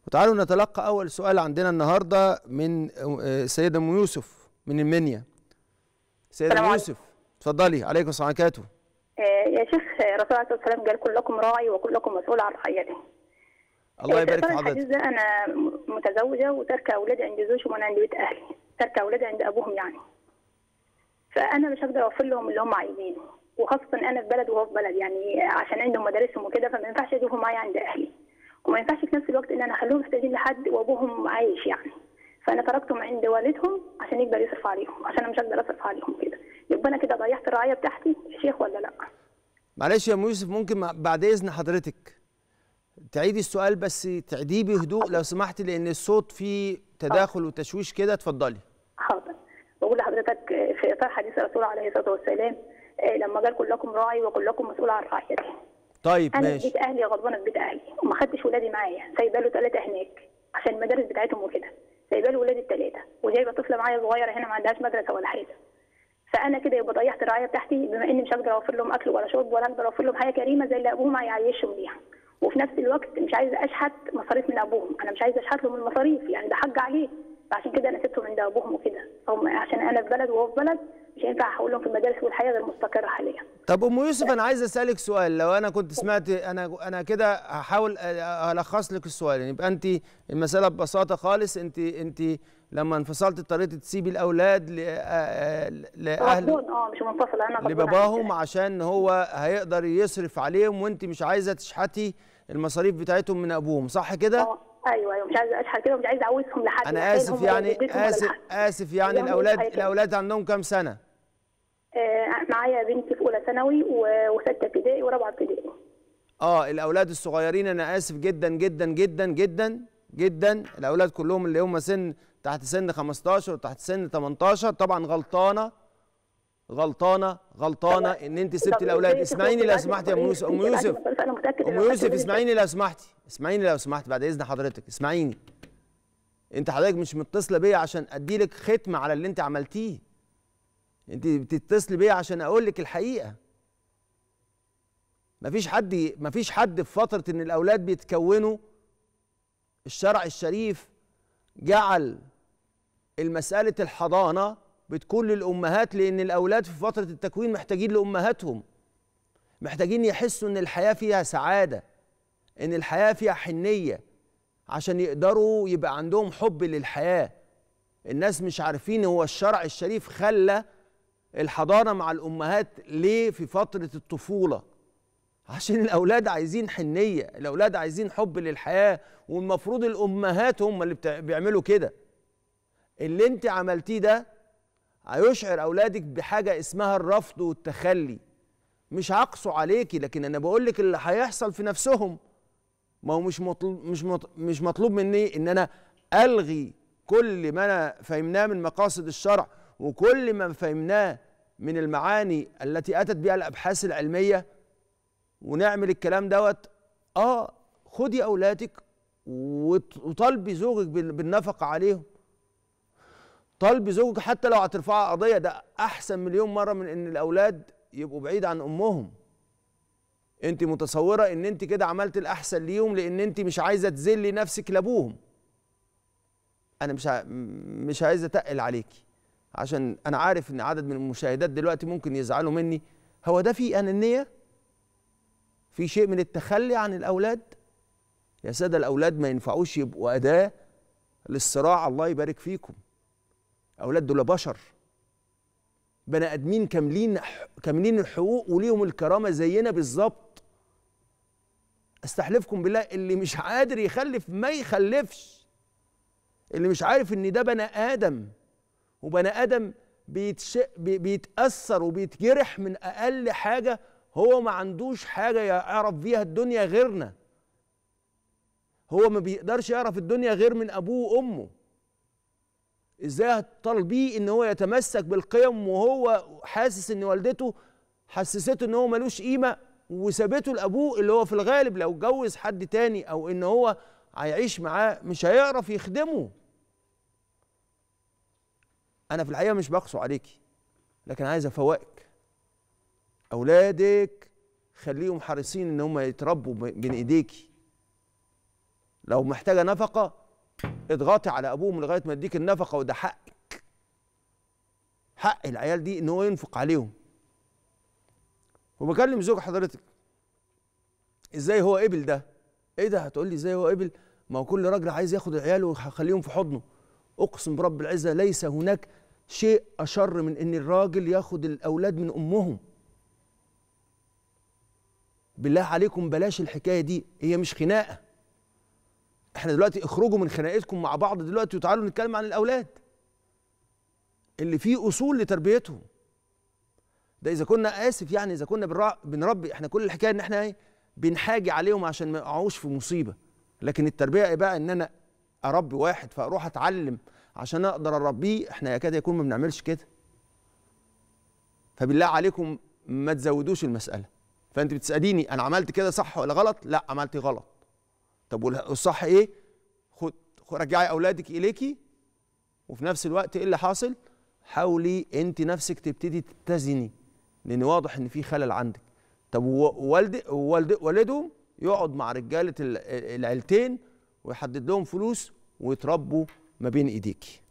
وتعالوا نتلقى اول سؤال عندنا النهارده من آه، سيده ام يوسف من المنيا سيده السلام ام عليكم. يوسف اتفضلي عليكم السلام وبركاته آه، يا شيخ آه، الرسول عليه الصلاه والسلام قال كلكم راعي وكلكم مسؤول عن رعيته. الله آه، يبارك في طبعاً الحديث حضرتك ده انا م- متزوجه وتركه اولادي عند زوجهم وانا عند بيت اهلي، تركه اولادي عند ابوهم يعني. فانا مش هقدر اوفر لهم اللي هم عايزينه، وخاصه انا في بلد وهو في بلد يعني عشان عندهم مدارسهم وكده فما ينفعش اجيبهم معايا عند اهلي. وما ينفعش في نفس الوقت ان انا اخليهم محتاجين لحد وابوهم عايش يعني. فانا تركتهم عند والدهم عشان يقدر يصرف عليهم، عشان انا مش هقدر اصرف عليهم كده. يبقى انا كده ضيعت الرعايه بتاعتي يا شيخ ولا لا؟ معلش يا ام يوسف ممكن مع- بعد اذن حضرتك تعيدي السؤال بس تعيديه بهدوء لو سمحتي لان الصوت فيه تداخل وتشويش كده اتفضلي حاضر بقول لحضرتك في اطار حديث الرسول عليه الصلاه والسلام آه، لما قال كلكم راعي وكلكم مسؤول عن رعيته طيب انا في ماشي بيت اهلي غضبانه في بيت اهلي وما خدتش ولادي معايا سايبه له ثلاثه هناك عشان المدارس بتاعتهم وكده سايبه له ولادي الثلاثه وجايبه طفله معايا صغيره هنا ما عندهاش مدرسه ولا حاجه فانا كده يبقى ضيعت الرعايه بتاعتي بما اني مش هقدر اوفر لهم اكل ولا شرب ولا اقدر اوفر لهم حياه كريمه زي اللي ابوهم هيعيشهم بيها وفي نفس الوقت مش عايزه اشحت مصاريف من ابوهم انا مش عايزه اشحت لهم المصاريف يعني ده حق عليه فعشان كده انا سبتهم عند ابوهم وكده هم عشان انا في بلد وهو في بلد مش هينفع احولهم في المدارس والحياه غير مستقره حاليا طب ام يوسف انا عايز اسالك سؤال لو انا كنت سمعت انا انا كده هحاول الخص لك السؤال يعني يبقى انت المساله ببساطه خالص انت انت لما انفصلت اضطريتي تسيبي الاولاد ل- آه، لاهل غضبان اه مش منفصله انا غضبانة لباباهم عن كده. عشان هو هيقدر يصرف عليهم وانت مش عايزه تشحتي المصاريف بتاعتهم من ابوهم صح كده اه ايوه ايوه مش عايزه اشحت كده ومش عايزه اعوزهم لحد انا لا اسف خيرهم ولا يعني جدتهم ولا اسف لحد. اسف يعني عايزاهم الاولاد يعيشوا حياة الاولاد عندهم كام سنه آه، معايا بنتي في اولى ثانوي و- وسته ابتدائي ورابعه ابتدائي اه الاولاد الصغيرين انا اسف جدا جدا جدا جدا جدا الاولاد كلهم اللي هم سن تحت سن 15 وتحت سن 18 طبعا غلطانه غلطانه غلطانه طبعا. ان انت طب سبتي الاولاد إزاي اسمعيني لو تخرجي سمحتي يا ام بعد يوسف ام المصاريف؟ يوسف بعد المصاريف أنا متأكدة ام إن يوسف الحاجة دي اسمعيني لو سمحتي اسمعيني لو سمحتي بعد اذن حضرتك اسمعيني انت حضرتك مش متصله بيا عشان اديلك ختم على اللي انت عملتيه انت بتتصلي بيا عشان اقول لك الحقيقه مفيش حد مفيش حد في فتره ان الاولاد بيتكونوا الشرع الشريف جعل المساله الحضانه بتكون للامهات لان الاولاد في فتره التكوين محتاجين لامهاتهم محتاجين يحسوا ان الحياه فيها سعاده ان الحياه فيها حنيه عشان يقدروا يبقى عندهم حب للحياه الناس مش عارفين هو الشرع الشريف خلى الحضانه مع الامهات ليه في فتره الطفوله عشان الاولاد عايزين حنيه الاولاد عايزين حب للحياه والمفروض الامهات هم اللي بتع- بيعملوا كده اللي انت عملتيه ده هيشعر اولادك بحاجه اسمها الرفض والتخلي مش هقسو عليكي لكن انا بقول لك اللي هيحصل في نفسهم ما هو مش مطلوب مش مط- مش مطلوب مني ان انا الغي كل ما انا فهمناه من مقاصد الشرع وكل ما فهمناه من المعاني التي اتت بها الابحاث العلميه ونعمل الكلام دوت اه خدي اولادك وط- وطالبي زوجك بال- بالنفقه عليهم طالبي زوجك حتى لو هترفعي قضيه ده احسن مليون مره من ان الاولاد يبقوا بعيد عن امهم انت متصوره ان انت كده عملت الاحسن ليهم لان انت مش عايزه تذلي نفسك لابوهم انا مش ع... مش عايز اتقل عليكي عشان انا عارف ان عدد من المشاهدات دلوقتي ممكن يزعلوا مني هو ده في انانيه في شيء من التخلي عن الاولاد يا ساده الاولاد ما ينفعوش يبقوا اداه للصراع الله يبارك فيكم اولاد دول بشر بني ادمين كاملين كاملين الحقوق وليهم الكرامه زينا بالظبط استحلفكم بالله اللي مش قادر يخلف ما يخلفش اللي مش عارف ان ده بني ادم وبني ادم بيتش... بي- بيتاثر وبيتجرح من اقل حاجه هو ما عندوش حاجه يعرف بيها الدنيا غيرنا هو ما بيقدرش يعرف الدنيا غير من ابوه وامه ازاي هتطالبيه ان هو يتمسك بالقيم وهو حاسس ان والدته حسسته ان هو ملوش قيمه وسابته لابوه اللي هو في الغالب لو اتجوز حد تاني او ان هو هيعيش معاه مش هيعرف يخدمه انا في الحقيقه مش بقسو عليكي لكن عايز افوقك اولادك خليهم حريصين ان هم يتربوا ب- بين ايديكي لو محتاجه نفقه اضغطي على ابوهم لغايه ما يديك النفقه وده حقك حق العيال دي ان هو ينفق عليهم وبكلم زوج حضرتك ازاي هو قبل ده ايه ده هتقول لي ازاي هو قبل ما هو كل راجل عايز ياخد العيال ويخليهم في حضنه اقسم برب العزه ليس هناك شيء اشر من ان الراجل ياخد الاولاد من امهم بالله عليكم بلاش الحكايه دي هي مش خناقه احنا دلوقتي اخرجوا من خناقتكم مع بعض دلوقتي وتعالوا نتكلم عن الاولاد اللي فيه اصول لتربيتهم ده اذا كنا اسف يعني اذا كنا بنرا- بنربي احنا كل الحكايه ان احنا ايه بنحاجي عليهم عشان ما يقعوش في مصيبه لكن التربيه ايه بقى ان انا اربي واحد فاروح اتعلم عشان اقدر اربيه احنا يكاد يكون ما بنعملش كده فبالله عليكم ما تزودوش المساله فانت بتساليني انا عملت كده صح ولا غلط لا عملت غلط طب والصح ايه خد خد- رجعي اولادك اليكي وفي نفس الوقت ايه اللي حاصل حاولي انت نفسك تبتدي تتزني لان واضح ان في خلل عندك طب والد والد والدهم يقعد مع رجاله ال- العيلتين ويحدد لهم فلوس ويتربوا ما بين ايديكي